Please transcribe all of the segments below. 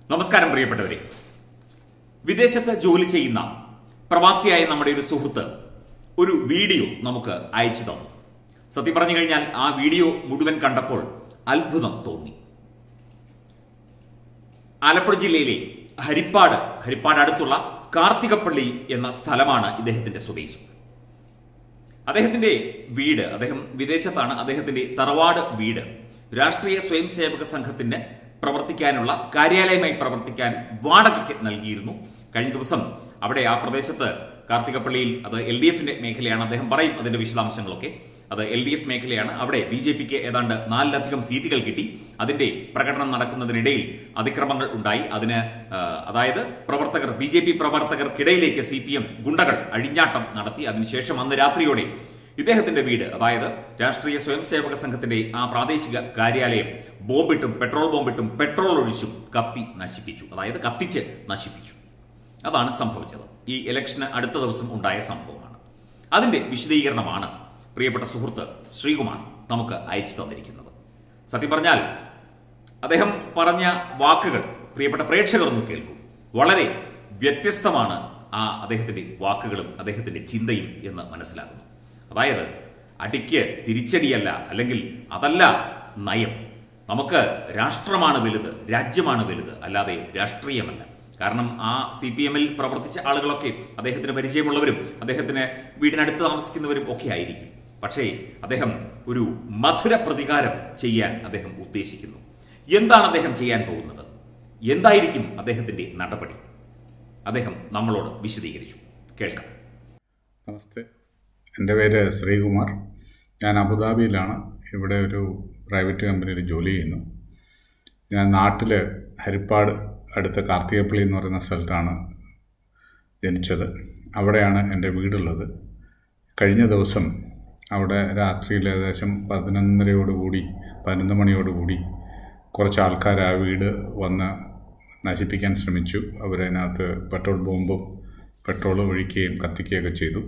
നമസ്കാരം പ്രിയപ്പെട്ടവരെ വിദേശത്ത് ജോലി ചെയ്യുന്ന പ്രവാസിയായ നമ്മുടെ ഒരു സുഹൃത്ത് ഒരു വീഡിയോ നമുക്ക് അയച്ചു തന്നു സത്യം പറഞ്ഞു കഴിഞ്ഞാൽ ആ വീഡിയോ മുഴുവൻ കണ്ടപ്പോൾ അത്ഭുതം തോന്നി ആലപ്പുഴ ജില്ലയിലെ ഹരിപ്പാട് ഹരിപ്പാട് അടുത്തുള്ള കാർത്തികപ്പള്ളി എന്ന സ്ഥലമാണ് ഇദ്ദേഹത്തിന്റെ സ്വദേശം അദ്ദേഹത്തിന്റെ വീട് അദ്ദേഹം വിദേശത്താണ് അദ്ദേഹത്തിന്റെ തറവാട് വീട് രാഷ്ട്രീയ സ്വയം സേവക സംഘത്തിന് പ്രവർത്തിക്കാനുള്ള കാര്യാലയമായി പ്രവർത്തിക്കാൻ വാടകയ്ക്ക് നൽകിയിരുന്നു കഴിഞ്ഞ ദിവസം അവിടെ ആ പ്രദേശത്ത് കാർത്തികപ്പള്ളിയിൽ അത് എൽ ഡി എഫിന്റെ മേഖലയാണ് അദ്ദേഹം പറയും അതിന്റെ വിശദാംശങ്ങളൊക്കെ അത് എൽ ഡി എഫ് മേഖലയാണ് അവിടെ ബി ജെ പിക്ക് ഏതാണ്ട് നാലിലധികം സീറ്റുകൾ കിട്ടി അതിന്റെ പ്രകടനം നടക്കുന്നതിനിടയിൽ അതിക്രമങ്ങൾ ഉണ്ടായി അതിന് ആ, അതായത് പ്രവർത്തകർ ബി ജെ പി പ്രവർത്തകർക്കിടയിലേക്ക് സി പി എം ഗുണ്ടകൾ അഴിഞ്ഞാട്ടം നടത്തി അതിനുശേഷം അന്ന് രാത്രിയോടെ ഇദ്ദേഹത്തിന്റെ വീട് അതായത് രാഷ്ട്രീയ സ്വയം സേവക സംഘത്തിന്റെ ആ പ്രാദേശിക കാര്യാലയം ബോംബിട്ടും പെട്രോൾ ബോംബിട്ടും പെട്രോൾ ഒഴിച്ചും കത്തി നശിപ്പിച്ചു അതായത് കത്തിച്ച് നശിപ്പിച്ചു അതാണ് സംഭവിച്ചത് ഈ ഇലക്ഷന് അടുത്ത ദിവസം ഉണ്ടായ സംഭവമാണ് അതിന്റെ വിശദീകരണമാണ് പ്രിയപ്പെട്ട സുഹൃത്ത് ശ്രീകുമാർ നമുക്ക് അയച്ചു തന്നിരിക്കുന്നത് സത്യം പറഞ്ഞാൽ അദ്ദേഹം പറഞ്ഞ വാക്കുകൾ പ്രിയപ്പെട്ട പ്രേക്ഷകർ ഒന്ന് കേൾക്കൂ വളരെ വ്യത്യസ്തമാണ് ആ അദ്ദേഹത്തിന്റെ വാക്കുകളും അദ്ദേഹത്തിന്റെ ചിന്തയും എന്ന് മനസ്സിലാകുന്നു അതായത് അടിക്ക് തിരിച്ചടിയല്ല അല്ലെങ്കിൽ അതല്ല നയം നമുക്ക് രാഷ്ട്രമാണ് വലുത് രാജ്യമാണ് വലുത് അല്ലാതെ രാഷ്ട്രീയമല്ല കാരണം ആ സി പി എമ്മിൽ പ്രവർത്തിച്ച ആളുകളൊക്കെ അദ്ദേഹത്തിന് പരിചയമുള്ളവരും അദ്ദേഹത്തിന് വീടിനടുത്ത് താമസിക്കുന്നവരും ഒക്കെ ആയിരിക്കും പക്ഷേ അദ്ദേഹം ഒരു മധുര പ്രതികാരം ചെയ്യാൻ അദ്ദേഹം ഉദ്ദേശിക്കുന്നു എന്താണ് അദ്ദേഹം ചെയ്യാൻ പോകുന്നത് എന്തായിരിക്കും അദ്ദേഹത്തിന്റെ നടപടി അദ്ദേഹം നമ്മളോട് വിശദീകരിച്ചു കേൾക്കാം നമസ്തേ എൻ്റെ പേര് ശ്രീകുമാർ ഞാൻ അബുദാബിയിലാണ് ഇവിടെ ഒരു പ്രൈവറ്റ് കമ്പനിയിൽ ജോലി ചെയ്യുന്നു ഞാൻ നാട്ടിൽ ഹരിപ്പാട് അടുത്ത കാർത്തികപ്പള്ളി എന്ന് പറയുന്ന സ്ഥലത്താണ് ജനിച്ചത് അവിടെയാണ് എൻ്റെ വീടുള്ളത് കഴിഞ്ഞ ദിവസം അവിടെ രാത്രിയിൽ ഏകദേശം പതിനൊന്നരയോടുകൂടി പതിനൊന്ന് മണിയോടുകൂടി കുറച്ച് ആൾക്കാർ ആ വീട് വന്ന് നശിപ്പിക്കാൻ ശ്രമിച്ചു അവരതിനകത്ത് പെട്രോൾ ബോംബും പെട്രോൾ ഒഴിക്കുകയും കത്തിക്കുകയൊക്കെ ചെയ്തു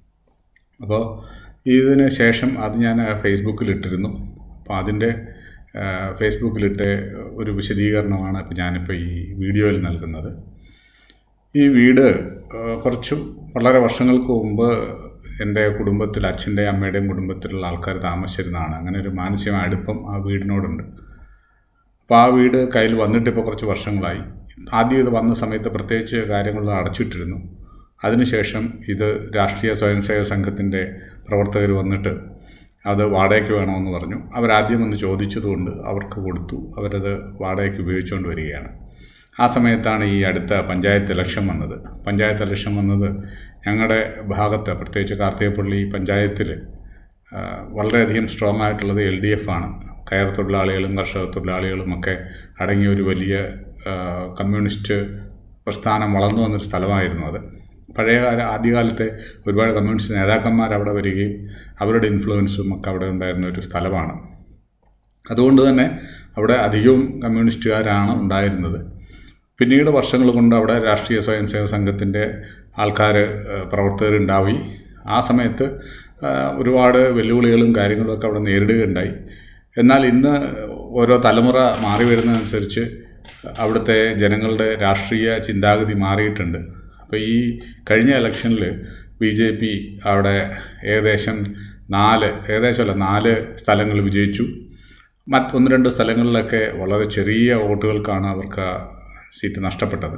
അപ്പോൾ ഇതിന് ശേഷം അത് ഞാൻ ഫേസ്ബുക്കിലിട്ടിരുന്നു അപ്പോൾ അതിൻ്റെ ആ, ഫേസ്ബുക്കിലിട്ട് ഒരു വിശദീകരണമാണ് ഇപ്പോൾ ഞാനിപ്പോൾ ഈ വീഡിയോയിൽ നൽകുന്നത് ഈ വീട് ആ, കുറച്ച് വളരെ വർഷങ്ങൾക്ക് മുമ്പ് എൻ്റെ കുടുംബത്തിൽ അച്ഛൻ്റെ അമ്മയുടെയും കുടുംബത്തിലുള്ള ആൾക്കാർ താമസിച്ചിരുന്നതാണ് അങ്ങനെ ഒരു മാനസികമായ അടുപ്പം ആ വീടിനോടുണ്ട് അപ്പോൾ ആ വീട് കയ്യിൽ വന്നിട്ട് ഇപ്പോൾ കുറച്ച് വർഷങ്ങളായി ആദ്യം ഇത് വന്ന സമയത്ത് പ്രത്യേകിച്ച് കാര്യങ്ങൾ അടച്ചിട്ടിരുന്നു അതിനുശേഷം ഇത് രാഷ്ട്രീയ സ്വയംസേവക സംഘത്തിൻ്റെ പ്രവർത്തകർ വന്നിട്ട് അത് വാടകയ്ക്ക് വേണമെന്ന് പറഞ്ഞു അവരാദ്യം ഒന്ന് ചോദിച്ചതുകൊണ്ട് അവർക്ക് കൊടുത്തു അവരത് വാടകയ്ക്ക് ഉപയോഗിച്ചുകൊണ്ട് വരികയാണ് ആ സമയത്താണ് ഈ അടുത്ത പഞ്ചായത്ത് ഇലക്ഷൻ വന്നത് പഞ്ചായത്ത് ഇലക്ഷൻ വന്നത് ഞങ്ങളുടെ ഭാഗത്ത് പ്രത്യേകിച്ച് കാർത്തികപ്പള്ളി പഞ്ചായത്തിൽ ആ, വളരെയധികം സ്ട്രോങ് ആയിട്ടുള്ളത് എൽ ഡി എഫ് ആണ് കയർ തൊഴിലാളികളും കർഷക തൊഴിലാളികളും ഒക്കെ അടങ്ങിയ ഒരു വലിയ ആ, കമ്മ്യൂണിസ്റ്റ് പ്രസ്ഥാനം വളർന്നു വന്നൊരു സ്ഥലമായിരുന്നു അത് പഴയകാല ആദ്യകാലത്തെ ഒരുപാട് കമ്മ്യൂണിസ്റ്റ് നേതാക്കന്മാർ അവിടെ വരികയും അവരുടെ ഇൻഫ്ലുവൻസും ഒക്കെ അവിടെ ഉണ്ടായിരുന്ന ഒരു സ്ഥലമാണ് അതുകൊണ്ട് തന്നെ അവിടെ അധികവും കമ്മ്യൂണിസ്റ്റുകാരാണ് ഉണ്ടായിരുന്നത് പിന്നീട് വർഷങ്ങൾ കൊണ്ട് അവിടെ രാഷ്ട്രീയ സ്വയം സേവക സംഘത്തിൻ്റെ ആൾക്കാർ പ്രവർത്തകരുണ്ടായി ആ സമയത്ത് ആ, ഒരുപാട് വെല്ലുവിളികളും കാര്യങ്ങളും ഒക്കെ അവിടെ നേരിടുകയുണ്ടായി എന്നാൽ ഇന്ന് ഓരോ തലമുറ മാറി വരുന്നതനുസരിച്ച് അവിടുത്തെ ജനങ്ങളുടെ രാഷ്ട്രീയ ചിന്താഗതി മാറിയിട്ടുണ്ട് അപ്പോൾ ഈ കഴിഞ്ഞ ഇലക്ഷനിൽ ബി ജെ പി അവിടെ ഏകദേശം നാല് ഏകദേശമല്ല നാല് സ്ഥലങ്ങൾ വിജയിച്ചു മറ്റ് ഒന്ന് രണ്ട് സ്ഥലങ്ങളിലൊക്കെ വളരെ ചെറിയ വോട്ടുകൾക്കാണ് അവർക്ക് ആ സീറ്റ് നഷ്ടപ്പെട്ടത്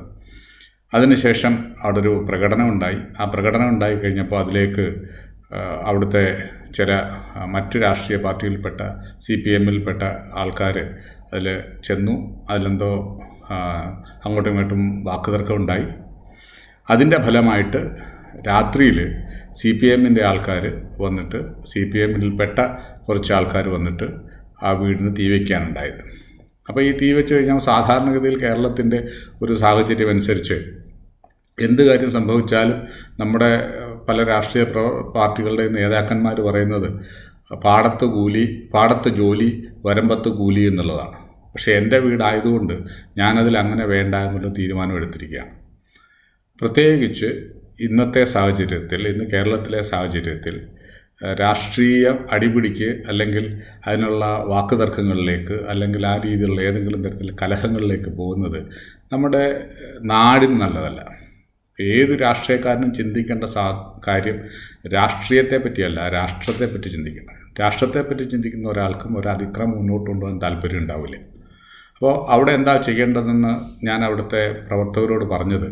അതിനുശേഷം അവിടെ ഒരു പ്രകടനം ഉണ്ടായി ആ പ്രകടനം ഉണ്ടായി കഴിഞ്ഞപ്പോൾ അതിലേക്ക് ആ, അവിടുത്തെ ചില ആ, മറ്റ് രാഷ്ട്രീയ പാർട്ടിയിൽപ്പെട്ട സി പി എമ്മിൽപ്പെട്ട ആൾക്കാർ അതിൽ ചെന്നു അതിലെന്തോ ആ, അങ്ങോട്ടും ഇങ്ങോട്ടും വാക്കുതർക്കം ഉണ്ടായി അതിൻ്റെ ഫലമായിട്ട് രാത്രിയിൽ സി പി എമ്മിൻ്റെ ആൾക്കാർ വന്നിട്ട് സി പി എമ്മിൽപ്പെട്ട കുറച്ച് ആൾക്കാർ വന്നിട്ട് ആ വീടിന് തീ വയ്ക്കാനുണ്ടായത് അപ്പോൾ ഈ തീ വെച്ച് കഴിഞ്ഞാൽ സാധാരണഗതിയിൽ കേരളത്തിൻ്റെ ഒരു സാഹചര്യം അനുസരിച്ച് എന്ത് കാര്യം സംഭവിച്ചാലും നമ്മുടെ ഏഹ്, പല രാഷ്ട്രീയ പ്ര പാർട്ടികളുടെ നേതാക്കന്മാർ പറയുന്നത് പാടത്ത് കൂലി പാടത്ത് ജോലി വരമ്പത്ത് കൂലി എന്നുള്ളതാണ് പക്ഷേ എൻ്റെ വീടായതുകൊണ്ട് ഞാനതിൽ അങ്ങനെ വേണ്ട എന്നൊരു തീരുമാനം എടുത്തിരിക്കുകയാണ് പ്രത്യേകിച്ച് ഇന്നത്തെ സാഹചര്യത്തിൽ ഇന്ന് കേരളത്തിലെ സാഹചര്യത്തിൽ ഏഹ്, രാഷ്ട്രീയ അടിപിടിക്ക് അല്ലെങ്കിൽ അതിനുള്ള വാക്കുതർക്കങ്ങളിലേക്ക് അല്ലെങ്കിൽ ആ രീതിയിലുള്ള ഏതെങ്കിലും തരത്തിൽ കലഹങ്ങളിലേക്ക് പോകുന്നത് നമ്മുടെ ഏഹ്, നാടിന് നല്ലതല്ല ഏത് രാഷ്ട്രീയക്കാരനും ചിന്തിക്കേണ്ട സാ കാര്യം രാഷ്ട്രീയത്തെ പറ്റിയല്ല രാഷ്ട്രത്തെ പറ്റി ചിന്തിക്കണം രാഷ്ട്രത്തെ പറ്റി ചിന്തിക്കുന്ന ഒരാൾക്കും ഒരു അതിക്രമം മുന്നോട്ട് കൊണ്ടുപോകാൻ താല്പര്യം ഉണ്ടാവില്ല അപ്പോൾ അവിടെ എന്താ ചെയ്യേണ്ടതെന്ന് ഞാൻ അവിടുത്തെ പ്രവർത്തകരോട് പറഞ്ഞത്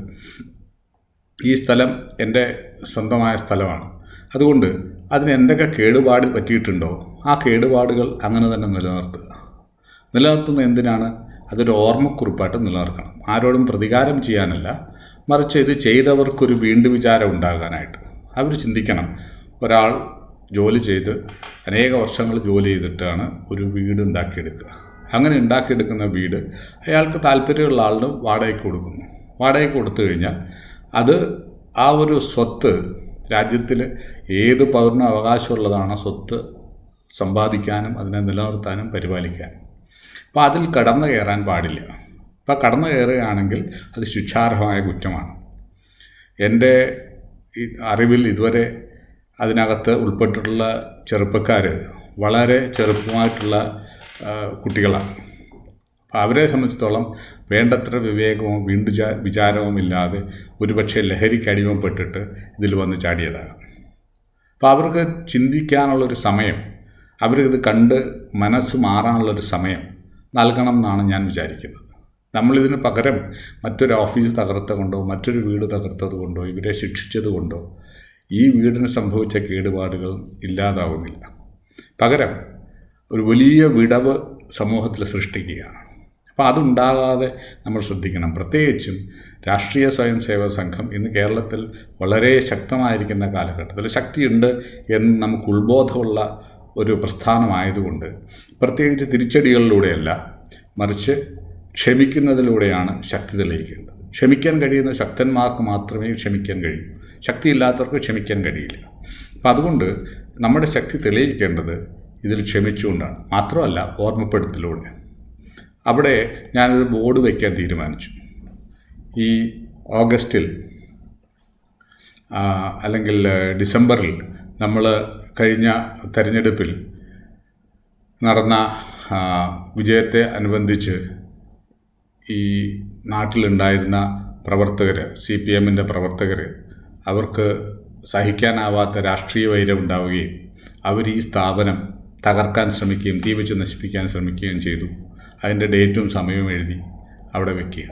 ഈ സ്ഥലം എൻ്റെ സ്വന്തമായ സ്ഥലമാണ് അതുകൊണ്ട് അതിന് എന്തൊക്കെ കേടുപാട് പറ്റിയിട്ടുണ്ടോ ആ കേടുപാടുകൾ അങ്ങനെ തന്നെ നിലനിർത്തുക നിലനിർത്തുന്നത് എന്തിനാണ് അതൊരു ഓർമ്മക്കുറിപ്പായിട്ട് നിലനിർത്തണം ആരോടും പ്രതികാരം ചെയ്യാനല്ല മറിച്ച് ഇത് ചെയ്തവർക്കൊരു വീണ്ടും വിചാരം ഉണ്ടാകാനായിട്ട് അവർ ചിന്തിക്കണം ഒരാൾ ജോലി ചെയ്ത് അനേക വർഷങ്ങൾ ജോലി ചെയ്തിട്ടാണ് ഒരു വീട് ഉണ്ടാക്കിയെടുക്കുക അങ്ങനെ ഉണ്ടാക്കിയെടുക്കുന്ന വീട് അയാൾക്ക് താല്പര്യമുള്ള ആളിന് വാടകയ്ക്ക് കൊടുക്കുന്നു വാടകയ്ക്ക് കൊടുത്തു കഴിഞ്ഞാൽ അത് ആ ഒരു സ്വത്ത് രാജ്യത്തിൽ ഏത് പൗരനും അവകാശമുള്ളതാണ് സ്വത്ത് സമ്പാദിക്കാനും അതിനെ നിലനിർത്താനും പരിപാലിക്കാനും അപ്പോൾ അതിൽ കടന്നു കയറാൻ പാടില്ല അപ്പോൾ കടന്നു കയറുകയാണെങ്കിൽ അത് ശിക്ഷാർഹമായ കുറ്റമാണ് എൻ്റെ ഈ അറിവിൽ ഇതുവരെ അതിനകത്ത് ഉൾപ്പെട്ടിട്ടുള്ള ചെറുപ്പക്കാർ വളരെ ചെറുപ്പമായിട്ടുള്ള ആ, കുട്ടികളാണ് അപ്പോൾ അവരെ സംബന്ധിച്ചിടത്തോളം വേണ്ടത്ര വിവേകമോ വീണ്ടു വിചാരവും ഇല്ലാതെ ഒരുപക്ഷെ ലഹരിക്ക് അടിമപ്പെട്ടിട്ട് ഇതിൽ വന്ന് ചാടിയതാണ് അപ്പോൾ അവർക്ക് ചിന്തിക്കാനുള്ളൊരു സമയം അവർക്കിത് കണ്ട് മനസ്സ് മാറാനുള്ളൊരു സമയം നൽകണം എന്നാണ് ഞാൻ വിചാരിക്കുന്നത് നമ്മളിതിന് പകരം മറ്റൊരു ഓഫീസ് തകർത്ത കൊണ്ടോ മറ്റൊരു വീട് തകർത്തത് കൊണ്ടോ ഇവരെ ശിക്ഷിച്ചത് കൊണ്ടോ ഈ വീടിന് സംഭവിച്ച കേടുപാടുകൾ ഇല്ലാതാവുന്നില്ല പകരം ഒരു വലിയ വിടവ് സമൂഹത്തിൽ സൃഷ്ടിക്കുകയാണ് അപ്പോൾ അതുണ്ടാകാതെ നമ്മൾ ശ്രദ്ധിക്കണം പ്രത്യേകിച്ചും രാഷ്ട്രീയ സ്വയം സേവക സംഘം ഇന്ന് കേരളത്തിൽ വളരെ ശക്തമായിരിക്കുന്ന കാലഘട്ടത്തിൽ ശക്തിയുണ്ട് എന്ന് നമുക്ക് ഉത്ബോധമുള്ള ഒരു പ്രസ്ഥാനമായതുകൊണ്ട് പ്രത്യേകിച്ച് തിരിച്ചടികളിലൂടെയല്ല മറിച്ച് ക്ഷമിക്കുന്നതിലൂടെയാണ് ശക്തി തെളിയിക്കേണ്ടത് ക്ഷമിക്കാൻ കഴിയുന്ന ശക്തന്മാർക്ക് മാത്രമേ ക്ഷമിക്കാൻ കഴിയൂ ശക്തിയില്ലാത്തവർക്ക് ക്ഷമിക്കാൻ കഴിയില്ല അപ്പം അതുകൊണ്ട് നമ്മുടെ ശക്തി തെളിയിക്കേണ്ടത് ഇതിൽ ക്ഷമിച്ചുകൊണ്ടാണ് മാത്രമല്ല ഓർമ്മപ്പെടുത്തലൂടെ അവിടെ ഞാനൊരു ബോർഡ് വയ്ക്കാൻ തീരുമാനിച്ചു ഈ ഓഗസ്റ്റിൽ ആ, അല്ലെങ്കിൽ ഡിസംബറിൽ നമ്മൾ കഴിഞ്ഞ തെരഞ്ഞെടുപ്പിൽ നടന്ന ആ, വിജയത്തെ അനുബന്ധിച്ച് ഈ നാട്ടിലുണ്ടായിരുന്ന പ്രവർത്തകർ സി പി എമ്മിൻ്റെ പ്രവർത്തകർ അവർക്ക് സഹിക്കാനാവാത്ത രാഷ്ട്രീയ വൈരം ഉണ്ടാവുകയും അവർ ഈ സ്ഥാപനം തകർക്കാൻ ശ്രമിക്കുകയും തീ വെച്ച് നശിപ്പിക്കാൻ ശ്രമിക്കുകയും ചെയ്തു അതിൻ്റെ ഡേറ്റും സമയവും എഴുതി അവിടെ വെക്കുക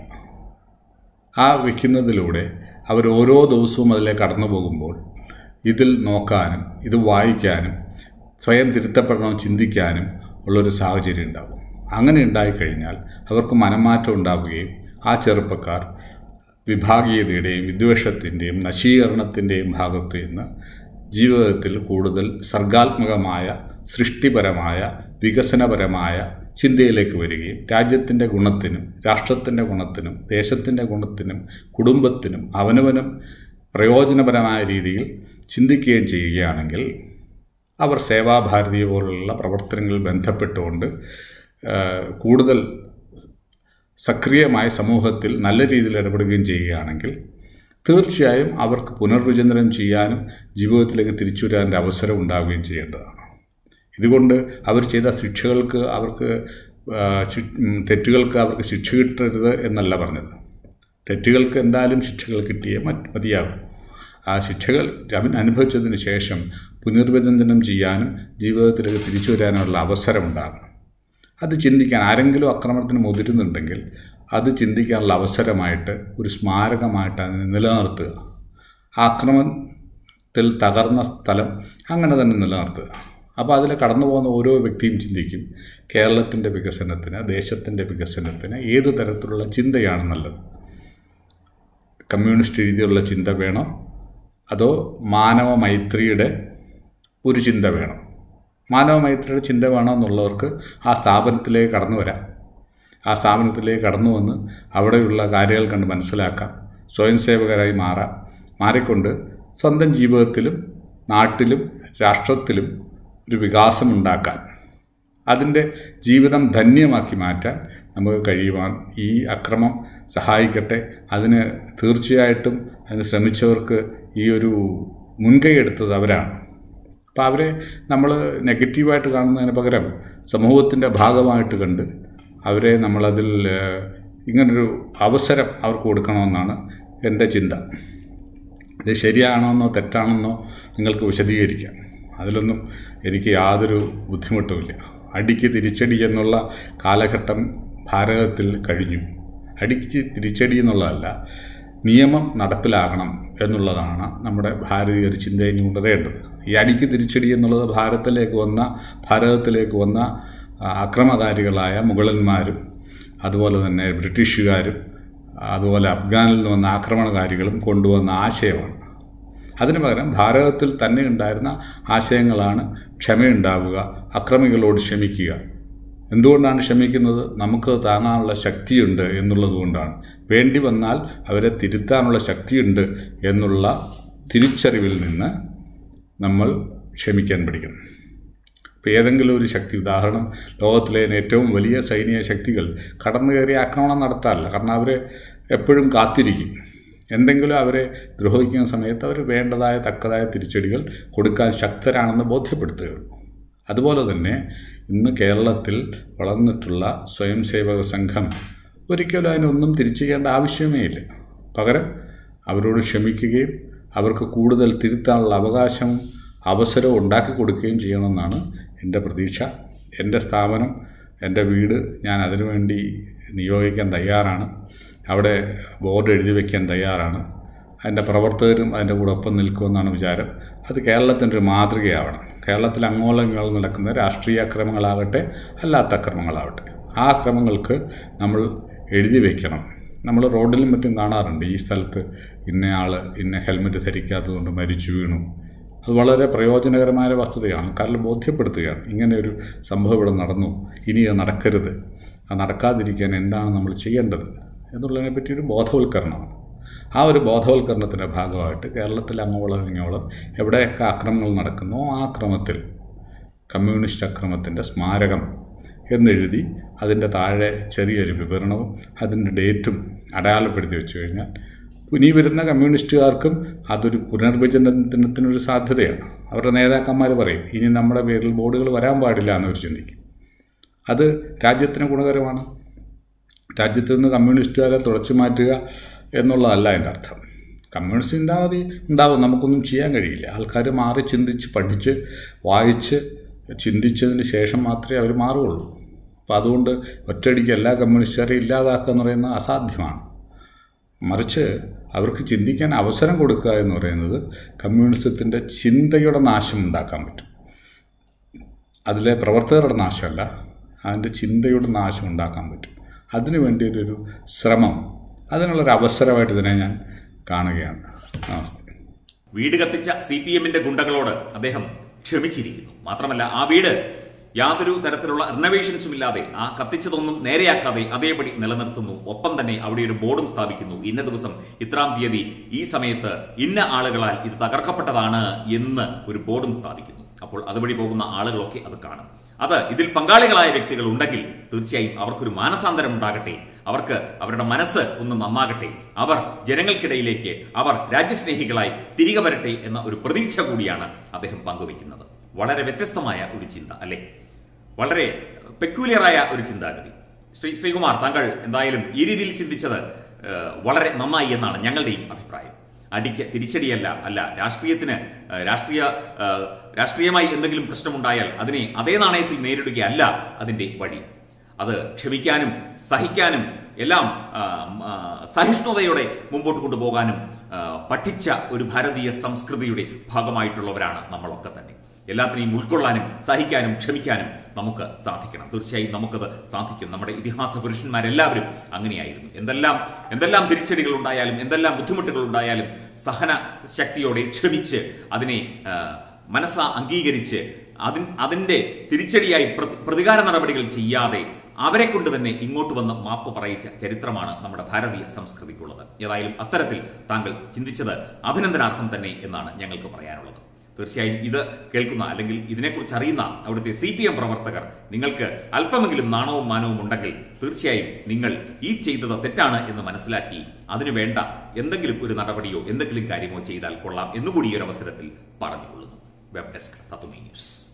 ആ വെക്കുന്നതിലൂടെ അവർ ഓരോ ദിവസവും അതിലേക്ക് കടന്നു പോകുമ്പോൾ ഇതിൽ നോക്കാനും ഇത് വായിക്കാനും സ്വയം തിരുത്തപ്പെടണം ചിന്തിക്കാനും ഉള്ളൊരു സാഹചര്യം ഉണ്ടാകും അങ്ങനെ ഉണ്ടായിക്കഴിഞ്ഞാൽ അവർക്ക് മനംമാറ്റം ഉണ്ടാവുകയും ആ ചെറുപ്പക്കാർ വിഭാഗീയതയുടെയും വിദ്വേഷത്തിൻ്റെയും നശീകരണത്തിൻ്റെയും ഭാഗത്ത് നിന്ന് ജീവിതത്തിൽ കൂടുതൽ സർഗാത്മകമായ സൃഷ്ടിപരമായ വികസനപരമായ ചിന്തയിലേക്ക് വരികയും രാജ്യത്തിൻ്റെ ഗുണത്തിനും രാഷ്ട്രത്തിൻ്റെ ഗുണത്തിനും ദേശത്തിൻ്റെ ഗുണത്തിനും കുടുംബത്തിനും അവനവനും പ്രയോജനപരമായ രീതിയിൽ ചിന്തിക്കുകയും ചെയ്യുകയാണെങ്കിൽ അവർ സേവാഭാരതി പോലുള്ള പ്രവർത്തനങ്ങളിൽ ബന്ധപ്പെട്ടുകൊണ്ട് ആ, കൂടുതൽ സക്രിയമായി സമൂഹത്തിൽ നല്ല രീതിയിൽ ഇടപെടുകയും ചെയ്യുകയാണെങ്കിൽ തീർച്ചയായും അവർക്ക് പുനർവിചിന്തനം ചെയ്യാനും ജീവിതത്തിലേക്ക് തിരിച്ചു വരാൻ്റെ അവസരം ഉണ്ടാവുകയും ചെയ്യേണ്ടതാണ് ഇതുകൊണ്ട് അവർ ചെയ്ത ശിക്ഷകൾക്ക് അവർക്ക് ആ, ശി- ഉം, തെറ്റുകൾക്ക് അവർക്ക് ശിക്ഷ കിട്ടരുത് എന്നല്ല പറഞ്ഞത് തെറ്റുകൾക്ക് എന്തായാലും ശിക്ഷകൾ കിട്ടിയേ മറ്റ് മതിയാകും ആ ശിക്ഷകൾ അവൻ അനുഭവിച്ചതിന് ശേഷം പുനർവിചിന്തനം ചെയ്യാനും ജീവിതത്തിലേക്ക് തിരിച്ചു വരാനുള്ള അവസരമുണ്ടാകണം അത് ചിന്തിക്കാൻ ആരെങ്കിലും ആക്രമണത്തിന് മുതിരുന്നുണ്ടെങ്കിൽ അത് ചിന്തിക്കാനുള്ള അവസരമായിട്ട് ഒരു സ്മാരകമായിട്ട് അതിനെ നിലനിർത്തുക ആക്രമണത്തിൽ തകർന്ന സ്ഥലം അങ്ങനെ തന്നെ നിലനിർത്തുക അപ്പോൾ അതിൽ കടന്നു പോകുന്ന ഓരോ വ്യക്തിയും ചിന്തിക്കും കേരളത്തിൻ്റെ വികസനത്തിന് ദേശത്തിൻ്റെ വികസനത്തിന് ഏത് തരത്തിലുള്ള ചിന്തയാണ് നല്ലത് കമ്മ്യൂണിസ്റ്റ് രീതിയിലുള്ള ചിന്ത വേണോ അതോ മാനവ മൈത്രിയുടെ ഒരു ചിന്ത വേണം മാനവ മൈത്രിയുടെ ചിന്ത വേണമെന്നുള്ളവർക്ക് ആ സ്ഥാപനത്തിലേക്ക് കടന്നു വരാം ആ സ്ഥാപനത്തിലേക്ക് കടന്നു വന്ന് അവിടെയുള്ള കാര്യങ്ങൾ കണ്ട് മനസ്സിലാക്കാം സ്വയം സേവകരായി മാറാം മാറിക്കൊണ്ട് സ്വന്തം ജീവിതത്തിലും നാട്ടിലും രാഷ്ട്രത്തിലും ഒരു വികാസമുണ്ടാക്കാൻ അതിൻ്റെ ജീവിതം ധന്യമാക്കി മാറ്റാൻ നമുക്ക് കഴിയുവാൻ ഈ അക്രമം സഹായിക്കട്ടെ അതിന് തീർച്ചയായിട്ടും അതിന് ശ്രമിച്ചവർക്ക് ഈ ഒരു മുൻകൈ എടുത്തത് അവരാണ് അപ്പോൾ അവരെ നമ്മൾ നെഗറ്റീവായിട്ട് കാണുന്നതിന് പകരം സമൂഹത്തിൻ്റെ ഭാഗമായിട്ട് കണ്ട് അവരെ നമ്മളതിൽ ഏഹ്, ഇങ്ങനൊരു അവസരം അവർക്ക് കൊടുക്കണമെന്നാണ് എൻ്റെ ചിന്ത ഇത് ശരിയാണെന്നോ തെറ്റാണെന്നോ നിങ്ങൾക്ക് വിശദീകരിക്കാം അതിലൊന്നും എനിക്ക് യാതൊരു ബുദ്ധിമുട്ടുമില്ല അടിക്ക് തിരിച്ചടി എന്നുള്ള കാലഘട്ടം ഭാരതത്തിൽ കഴിഞ്ഞു അടിക്ക് തിരിച്ചടി എന്നുള്ളതല്ല നിയമം നടപ്പിലാകണം എന്നുള്ളതാണ് നമ്മുടെ ഭാരതീയർ ചിന്തയിൽ ഉണരേണ്ടത് ഈ അടിക്ക് തിരിച്ചടി എന്നുള്ളത് ഭാരതത്തിലേക്ക് വന്ന ഭാരതത്തിലേക്ക് വന്ന ആ, അക്രമകാരികളായ മുഗളന്മാരും അതുപോലെ തന്നെ ബ്രിട്ടീഷുകാരും അതുപോലെ അഫ്ഗാനിൽ നിന്ന് വന്ന ആക്രമണകാരികളും കൊണ്ടുവന്ന ആശയമാണ് അതിനു പകരം ഭാരതത്തിൽ തന്നെ ഉണ്ടായിരുന്ന ആശയങ്ങളാണ് ക്ഷമയുണ്ടാവുക അക്രമികളോട് ക്ഷമിക്കുക എന്തുകൊണ്ടാണ് ക്ഷമിക്കുന്നത് നമുക്ക് താങ്ങാനുള്ള ശക്തിയുണ്ട് എന്നുള്ളത് കൊണ്ടാണ് വേണ്ടി വന്നാൽ അവരെ തിരുത്താനുള്ള ശക്തിയുണ്ട് എന്നുള്ള തിരിച്ചറിവിൽ നിന്ന് നമ്മൾ ക്ഷമിക്കാൻ പഠിക്കണം ഇപ്പോൾ ഏതെങ്കിലും ഒരു ശക്തി ഉദാഹരണം ലോകത്തിലെ ഏറ്റവും വലിയ സൈനിക ശക്തികൾ കടന്നു കയറി ആക്രമണം നടത്താറില്ല കാരണം അവർ എപ്പോഴും കാത്തിരിക്കും എന്തെങ്കിലും അവരെ ദ്രോഹിക്കുന്ന സമയത്ത് അവർ വേണ്ടതായ തക്കതായ തിരിച്ചടികൾ കൊടുക്കാൻ ശക്തരാണെന്ന് ബോധ്യപ്പെടുത്തുകയുള്ളൂ അതുപോലെ തന്നെ ഇന്ന് കേരളത്തിൽ വളർന്നിട്ടുള്ള സ്വയം സേവക സംഘം ഒരിക്കലും അതിനൊന്നും തിരിച്ചു ചെയ്യേണ്ട ആവശ്യമേ ഇല്ല പകരം അവരോട് ക്ഷമിക്കുകയും അവർക്ക് കൂടുതൽ തിരുത്താനുള്ള അവകാശവും അവസരവും ഉണ്ടാക്കി കൊടുക്കുകയും ചെയ്യണമെന്നാണ് എൻ്റെ പ്രതീക്ഷ എൻ്റെ സ്ഥാപനം എൻ്റെ വീട് ഞാൻ അതിനുവേണ്ടി നിയോഗിക്കാൻ തയ്യാറാണ് അവിടെ ബോർഡ് എഴുതി വയ്ക്കാൻ തയ്യാറാണ് അതിൻ്റെ പ്രവർത്തകരും അതിൻ്റെ കൂടെ ഒപ്പം നിൽക്കുമെന്നാണ് വിചാരം അത് കേരളത്തിൻ്റെ ഒരു മാതൃകയാവണം കേരളത്തിൽ അങ്ങോളം ഇങ്ങോളം നടക്കുന്ന രാഷ്ട്രീയ അക്രമങ്ങളാകട്ടെ അല്ലാത്ത അക്രമങ്ങളാവട്ടെ ആ അക്രമങ്ങൾക്ക് നമ്മൾ എഴുതി വയ്ക്കണം നമ്മൾ റോഡിലും മറ്റും കാണാറുണ്ട് ഈ സ്ഥലത്ത് ഇന്നയാൾ ഇന്ന ഹെൽമെറ്റ് ധരിക്കാത്തതുകൊണ്ട് മരിച്ചു വീണു അത് വളരെ പ്രയോജനകരമായ ഒരു വസ്തുതയാണ് കാരണം ബോധ്യപ്പെടുത്തുകയാണ് ഇങ്ങനെ ഒരു സംഭവം ഇവിടെ നടന്നു ഇനി അത് നടക്കരുത് അത് നടക്കാതിരിക്കാൻ എന്താണ് നമ്മൾ ചെയ്യേണ്ടത് എന്നുള്ളതിനെ പറ്റി ഒരു ബോധവൽക്കരണമാണ് ആ ഒരു ബോധവൽക്കരണത്തിൻ്റെ ഭാഗമായിട്ട് കേരളത്തിൽ അങ്ങോളം ഇങ്ങോളം എവിടെയൊക്കെ അക്രമങ്ങൾ നടക്കുന്നോ ആ അക്രമത്തിൽ കമ്മ്യൂണിസ്റ്റ് അക്രമത്തിൻ്റെ സ്മാരകം എന്നെഴുതി അതിൻ്റെ താഴെ ചെറിയൊരു വിവരണവും അതിൻ്റെ ഡേറ്റും അടയാളപ്പെടുത്തി വെച്ച് കഴിഞ്ഞാൽ ഇനി വരുന്ന കമ്മ്യൂണിസ്റ്റുകാർക്കും അതൊരു പുനർവിചനത്തിനൊരു സാധ്യതയാണ് അവരുടെ നേതാക്കന്മാർ പറയും ഇനി നമ്മുടെ പേരിൽ ബോർഡുകൾ വരാൻ പാടില്ല എന്നവർ ചിന്തിക്കും അത് രാജ്യത്തിന് ഗുണകരമാണ് രാജ്യത്ത് നിന്ന് കമ്മ്യൂണിസ്റ്റുകാരെ തുടച്ചു മാറ്റുക എന്നുള്ളതല്ല എൻ്റെ അർത്ഥം കമ്മ്യൂണിസ്റ്റ് ചിന്താഗതി ഉണ്ടാവും നമുക്കൊന്നും ചെയ്യാൻ കഴിയില്ല ആൾക്കാർ മാറി ചിന്തിച്ച് പഠിച്ച് വായിച്ച് ചിന്തിച്ചതിന് ശേഷം മാത്രമേ അവർ മാറുകയുള്ളൂ അപ്പോൾ അതുകൊണ്ട് ഒറ്റയടിക്ക് എല്ലാ കമ്മ്യൂണിസ്റ്റുകാരെയും ഇല്ലാതാക്കുക എന്ന് പറയുന്നത് അസാധ്യമാണ് മറിച്ച് അവർക്ക് ചിന്തിക്കാൻ അവസരം കൊടുക്കുക എന്ന് പറയുന്നത് കമ്മ്യൂണിസത്തിൻ്റെ ചിന്തയുടെ നാശം ഉണ്ടാക്കാൻ പറ്റും അതിലെ പ്രവർത്തകരുടെ നാശമല്ല അതിൻ്റെ ചിന്തയുടെ നാശം ഉണ്ടാക്കാൻ പറ്റും അതിനു വേണ്ടിയൊരു ശ്രമം അതിനുള്ളൊരു അവസരമായിട്ട് ഇതിനെ ഞാൻ കാണുകയാണ് നമസ്തേ വീട് കത്തിച്ച സി പി എമ്മിന്റെ ഗുണ്ടകളോട് അദ്ദേഹം ക്ഷമിച്ചിരിക്കുന്നു മാത്രമല്ല ആ വീട് യാതൊരു തരത്തിലുള്ള റിനോവേഷൻസും ഇല്ലാതെ ആ കത്തിച്ചതൊന്നും നേരെയാക്കാതെ അതേപടി നിലനിർത്തുന്നു ഒപ്പം തന്നെ അവിടെ ഒരു ബോർഡും സ്ഥാപിക്കുന്നു ഇന്ന ദിവസം ഇത്രാം തീയതി ഈ സമയത്ത് ഇന്ന ആളുകളാൽ ഇത് തകർക്കപ്പെട്ടതാണ് എന്ന് ഒരു ബോർഡും സ്ഥാപിക്കുന്നു അപ്പോൾ അതുവഴി പോകുന്ന ആളുകളൊക്കെ അത് കാണും അത് ഇതിൽ പങ്കാളികളായ വ്യക്തികൾ ഉണ്ടെങ്കിൽ തീർച്ചയായും അവർക്കൊരു മാനസാന്തരം ഉണ്ടാകട്ടെ അവർക്ക് അവരുടെ മനസ്സ് ഒന്ന് നന്നാകട്ടെ അവർ ജനങ്ങൾക്കിടയിലേക്ക് അവർ രാജ്യസ്നേഹികളായി തിരികെ വരട്ടെ എന്ന ഒരു പ്രതീക്ഷ കൂടിയാണ് അദ്ദേഹം പങ്കുവെക്കുന്നത് വളരെ വ്യത്യസ്തമായ ഒരു ചിന്ത അല്ലെ വളരെ പെക്യൂലിയറായ ഒരു ചിന്താഗതി ശ്രീ ശ്രീകുമാർ താങ്കൾ എന്തായാലും ഈ രീതിയിൽ ചിന്തിച്ചത് ഏഹ്, വളരെ നന്നായി എന്നാണ് ഞങ്ങളുടെയും അഭിപ്രായം അടിക്ക് തിരിച്ചടിയല്ല അല്ല രാഷ്ട്രീയത്തിന് ഏഹ്, രാഷ്ട്രീയ ഏഹ്, രാഷ്ട്രീയമായി എന്തെങ്കിലും പ്രശ്നമുണ്ടായാൽ അതിനെ അതേ നാണയത്തിൽ നേരിടുകയല്ല അതിന്റെ വഴി അത് ക്ഷമിക്കാനും സഹിക്കാനും എല്ലാം ആ, ആ, സഹിഷ്ണുതയോടെ മുമ്പോട്ട് കൊണ്ടുപോകാനും ആ, പഠിച്ച ഒരു ഭാരതീയ സംസ്കൃതിയുടെ ഭാഗമായിട്ടുള്ളവരാണ് നമ്മളൊക്കെ തന്നെ എല്ലാത്തിനെയും ഉൾക്കൊള്ളാനും സഹിക്കാനും ക്ഷമിക്കാനും നമുക്ക് സാധിക്കണം തീർച്ചയായും നമുക്കത് സാധിക്കും നമ്മുടെ ഇതിഹാസ പുരുഷന്മാരെല്ലാവരും അങ്ങനെയായിരുന്നു എന്തെല്ലാം എന്തെല്ലാം തിരിച്ചടികൾ ഉണ്ടായാലും എന്തെല്ലാം ബുദ്ധിമുട്ടുകൾ ഉണ്ടായാലും സഹന ശക്തിയോടെ ക്ഷമിച്ച് അതിനെ ആ, മനസ്സ അംഗീകരിച്ച് അതിൻ അതിന്റെ തിരിച്ചടിയായി പ്രതി- പ്രതികാര നടപടികൾ ചെയ്യാതെ അവരെ കൊണ്ട് തന്നെ ഇങ്ങോട്ട് വന്ന് മാപ്പ് പറയിച്ച ചരിത്രമാണ് നമ്മുടെ ഭാരതീയ സംസ്കൃതിക്കുള്ളത് ഏതായാലും അത്തരത്തിൽ താങ്കൾ ചിന്തിച്ചത് അഭിനന്ദനാർഹം തന്നെ എന്നാണ് ഞങ്ങൾക്ക് പറയാനുള്ളത് തീർച്ചയായും ഇത് കേൾക്കുന്ന അല്ലെങ്കിൽ ഇതിനെക്കുറിച്ച് അറിയുന്ന അവിടുത്തെ സി പി എം പ്രവർത്തകർ നിങ്ങൾക്ക് അല്പമെങ്കിലും നാണവും മാനവും ഉണ്ടെങ്കിൽ തീർച്ചയായും നിങ്ങൾ ഈ ചെയ്തത് തെറ്റാണ് എന്ന് മനസ്സിലാക്കി അതിനു വേണ്ട എന്തെങ്കിലും ഒരു നടപടിയോ എന്തെങ്കിലും കാര്യമോ ചെയ്താൽ കൊള്ളാം എന്നുകൂടി ഈ ഒരു അവസരത്തിൽ പറഞ്ഞുകൊള്ളുന്നു വെബ് ഡെസ്ക് തത്തുമി ന്യൂസ്